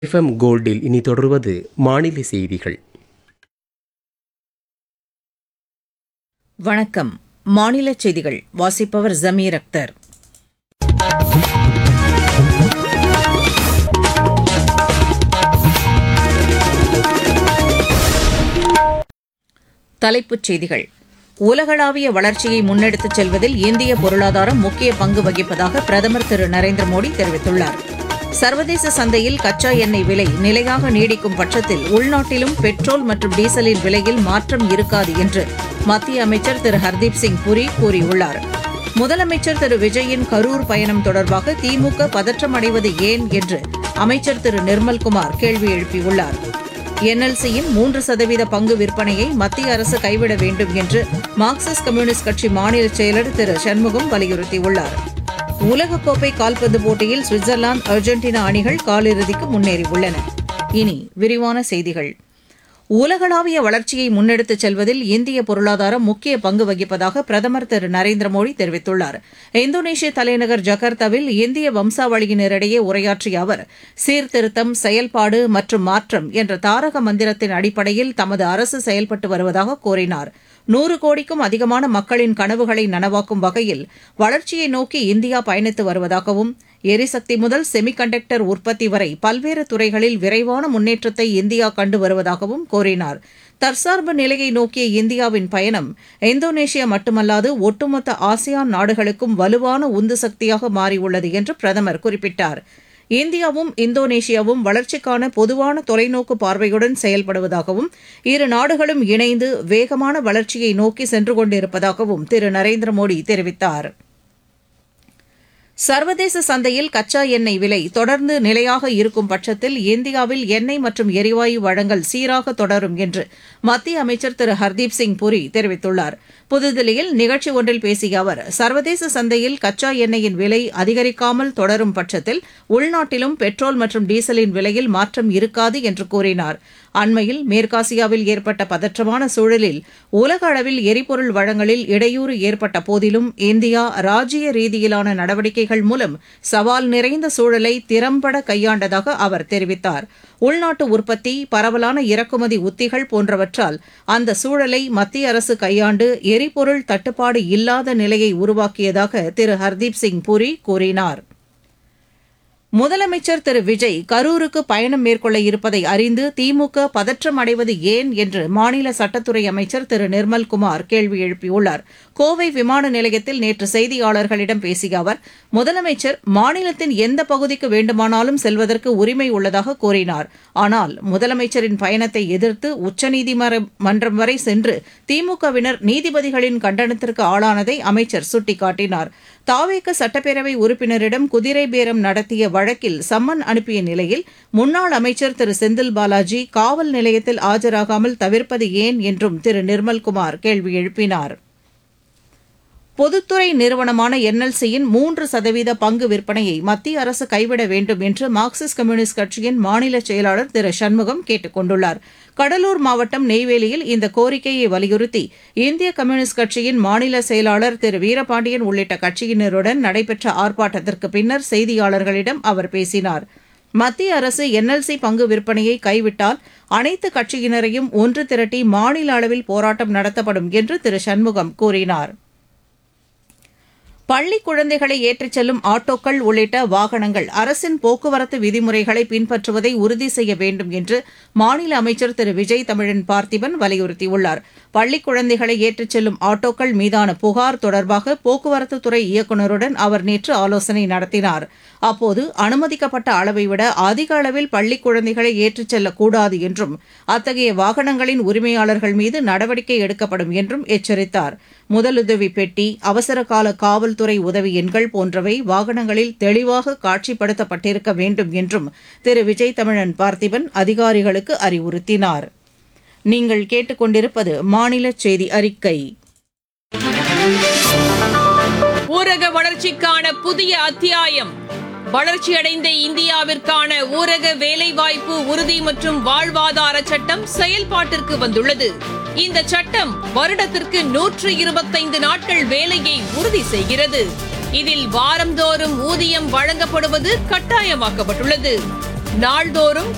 FM கோல்டில் இனி தொடர்வது மாநில செய்திகள் வணக்கம் மாநில செய்திகள் வாசிப்பவர் ஜமீர் அக்தர் தலைப்புச் செய்திகள் உலகளாவிய வளர்ச்சியை முன்னெடுத்துச் செல்வதில் இந்திய பொருளாதாரம் முக்கிய பங்கு வகிப்பதாக பிரதமர் திரு நரேந்திர மோடி தெரிவித்துள்ளார் சர்வதேச சந்தையில் கச்சா எண்ணெய் விலை நிலையாக நீடிக்கும் பட்சத்தில் உள்நாட்டிலும் பெட்ரோல் மற்றும் டீசலின் விலையில் மாற்றம் இருக்காது என்று மத்திய அமைச்சர் திரு ஹர்தீப் சிங் புரி கூறியுள்ளார் முதலமைச்சர் திரு விஜயின் கரூர் பயணம் தொடர்பாக திமுக பதற்றமடைவது ஏன் என்று அமைச்சர் திரு நிர்மல்குமார் கேள்வி எழுப்பியுள்ளார் என்எல்சியின் மூன்று சதவீத பங்கு விற்பனையை மத்திய அரசு கைவிட வேண்டும் என்று மார்க்சிஸ்ட் கம்யூனிஸ்ட் கட்சி மாநில செயலர் திரு சண்முகம் வலியுறுத்தியுள்ளார் உலகக்கோப்பை கால்பந்து போட்டியில் சுவிட்சர்லாந்து அர்ஜென்டினா அணிகள் காலிறுதிக்கு முன்னேறியுள்ளன இனி விரிவான செய்திகள் உலகளாவிய வளர்ச்சியை முன்னெடுத்துச் செல்வதில் இந்திய பொருளாதாரம் முக்கிய பங்கு வகிப்பதாக பிரதமர் திரு நரேந்திர மோடி தெரிவித்துள்ளார் இந்தோனேஷிய தலைநகர் ஜகார்த்தாவில் இந்திய வம்சாவளியினரிடையே உரையாற்றிய அவர் சீர்திருத்தம் செயல்பாடு மற்றும் மாற்றம் என்ற தாரக மந்திரத்தின் அடிப்படையில் தமது அரசு செயல்பட்டு வருவதாக கூறினார் நூறு கோடிக்கும் அதிகமான மக்களின் கனவுகளை நனவாக்கும் வகையில் வளர்ச்சியை நோக்கி இந்தியா பயணித்து வருவதாகவும் எரிசக்தி முதல் செமிகண்டக்டர் உற்பத்தி வரை பல்வேறு துறைகளில் விரைவான முன்னேற்றத்தை இந்தியா கண்டு வருவதாகவும் கூறினார் தற்சார்பு நிலையை நோக்கிய இந்தியாவின் பயணம் இந்தோனேஷியா மட்டுமல்லாது ஒட்டுமொத்த ஆசியான் நாடுகளுக்கும் வலுவான உந்து சக்தியாக மாறியுள்ளது என்று பிரதமர் குறிப்பிட்டார் இந்தியாவும் இந்தோனேஷியாவும் வளர்ச்சிக்கான பொதுவான தொலைநோக்கு பார்வையுடன் செயல்படுவதாகவும் இரு நாடுகளும் இணைந்து வேகமான வளர்ச்சியை நோக்கி சென்று கொண்டிருப்பதாகவும் திரு நரேந்திர மோடி தெரிவித்தாா் சர்வதேச சந்தையில் கச்சா எண்ணெய் விலை தொடர்ந்து நிலையாக இருக்கும் பட்சத்தில் இந்தியாவில் எண்ணெய் மற்றும் எரிவாயு வழங்கல் சீராக தொடரும் என்று மத்திய அமைச்சர் திரு ஹர்தீப் சிங் புரி தெரிவித்துள்ளார் புதுதில்லியில் நிகழ்ச்சி ஒன்றில் பேசிய அவர் சர்வதேச சந்தையில் கச்சா எண்ணெயின் விலை அதிகரிக்காமல் தொடரும் பட்சத்தில் உள்நாட்டிலும் பெட்ரோல் மற்றும் டீசலின் விலையில் மாற்றம் இருக்காது என்று கூறினார் அண்மையில் மேற்காசியாவில் ஏற்பட்ட பதற்றமான சூழலில் உலக அளவில் எரிபொருள் வழங்கலில் இடையூறு ஏற்பட்ட போதிலும் இந்தியா ராஜ்ய ரீதியிலான நடவடிக்கைகள் மூலம் சவால் நிறைந்த சூழலை திறம்பட கையாண்டதாக அவர் தெரிவித்தார் உள்நாட்டு உற்பத்தி பரவலான இறக்குமதி உத்திகள் போன்றவற்றால் அந்த சூழலை மத்திய அரசு கையாண்டு எரிபொருள் தட்டுப்பாடு இல்லாத நிலையை உருவாக்கியதாக திரு ஹர்தீப் சிங் புரி கூறினார் முதலமைச்சர் திரு விஜய் கரூருக்கு பயணம் மேற்கொள்ள இருப்பதை அறிந்து திமுக பதற்றம் அடைவது ஏன் என்று மாநில சட்டத்துறை அமைச்சர் திரு நிர்மல்குமார் கேள்வி எழுப்பியுள்ளார் கோவை விமான நிலையத்தில் நேற்று செய்தியாளர்களிடம் பேசிய அவர் முதலமைச்சர் மாநிலத்தின் எந்த பகுதிக்கு வேண்டுமானாலும் செல்வதற்கு உரிமை உள்ளதாக கூறினார் ஆனால் முதலமைச்சரின் பயணத்தை எதிர்த்து உச்சநீதிமன்றம் வரை சென்று திமுகவினர் நீதிபதிகளின் கண்டனத்திற்கு ஆளானதை அமைச்சர் சுட்டிக்காட்டினார் தாவேக சட்டப்பேரவை உறுப்பினரிடம் குதிரை பேரம் நடத்திய வழக்கில் சம்மன் அனுப்பிய நிலையில் முன்னாள் அமைச்சர் திரு செந்தில் பாலாஜி காவல் நிலையத்தில் ஆஜராகாமல் தவிர்ப்பது ஏன் என்றும் திரு நிர்மல்குமார் கேள்வி எழுப்பினார் பொதுத்துறை நிறுவனமான என்எல்சியின் மூன்று சதவீத பங்கு விற்பனையை மத்திய அரசு கைவிட வேண்டும் என்று மார்க்சிஸ்ட் கம்யூனிஸ்ட் கட்சியின் மாநில செயலாளர் திரு சண்முகம் கேட்டுக் கொண்டுள்ளார் கடலூர் மாவட்டம் நெய்வேலியில் இந்த கோரிக்கையை வலியுறுத்தி இந்திய கம்யூனிஸ்ட் கட்சியின் மாநில செயலாளர் திரு வீரபாண்டியன் உள்ளிட்ட கட்சியினருடன் நடைபெற்ற ஆர்ப்பாட்டத்திற்கு பின்னர் செய்தியாளர்களிடம் அவர் பேசினார் மத்திய அரசு என்எல்சி பங்கு விற்பனையை கைவிட்டால் அனைத்து கட்சியினரையும் ஒன்று திரட்டி மாநில அளவில் போராட்டம் நடத்தப்படும் என்று திரு சண்முகம் கூறினார் பள்ளி குழந்தைகளை ஏற்றிச் செல்லும் ஆட்டோக்கள் உள்ளிட்ட வாகனங்கள் அரசின் போக்குவரத்து விதிமுறைகளை பின்பற்றுவதை உறுதி செய்ய வேண்டும் என்று மாநில அமைச்சர் திரு விஜய் தமிழன் பார்த்திபன் வலியுறுத்தியுள்ளார் பள்ளி குழந்தைகளை ஏற்றிச் செல்லும் ஆட்டோக்கள் மீதான புகார் தொடர்பாக போக்குவரத்துத்துறை இயக்குநருடன் அவர் நேற்று ஆலோசனை நடத்தினார் அப்போது அனுமதிக்கப்பட்ட அளவை விட அதிக அளவில் பள்ளி குழந்தைகளை ஏற்றிச் செல்லக்கூடாது என்றும் அத்தகைய வாகனங்களின் உரிமையாளர்கள் மீது நடவடிக்கை எடுக்கப்படும் என்றும் எச்சரித்தார் முதலுதவி பெட்டி அவசரகால காவல்துறை உதவி எண்கள் போன்றவை வாகனங்களில் தெளிவாக காட்சிப்படுத்தப்பட்டிருக்க வேண்டும் என்றும் திரு விஜய் தமிழன் பார்த்திபன் அதிகாரிகளுக்கு அறிவுறுத்தினார் நீங்கள் கேட்டுக்கொண்டிருப்பது மாநில செய்தி அறிக்கை ஊரக வளர்ச்சிக்கான புதிய அத்தியாயம் வளர்ச்சியடைந்த இந்தியாவிற்கான ஊரக வேலைவாய்ப்பு உறுதி மற்றும் வாழ்வாதார சட்டம் செயல்பாட்டிற்கு வந்துள்ளது இந்த சட்டம் வருடத்திற்கு நூற்று இருபத்தைந்து நாட்கள் வேலையை உறுதி செய்கிறது இதில் வாரந்தோறும் ஊதியம் வழங்கப்படுவது கட்டாயமாக்கப்பட்டுள்ளது நாள்தோறும்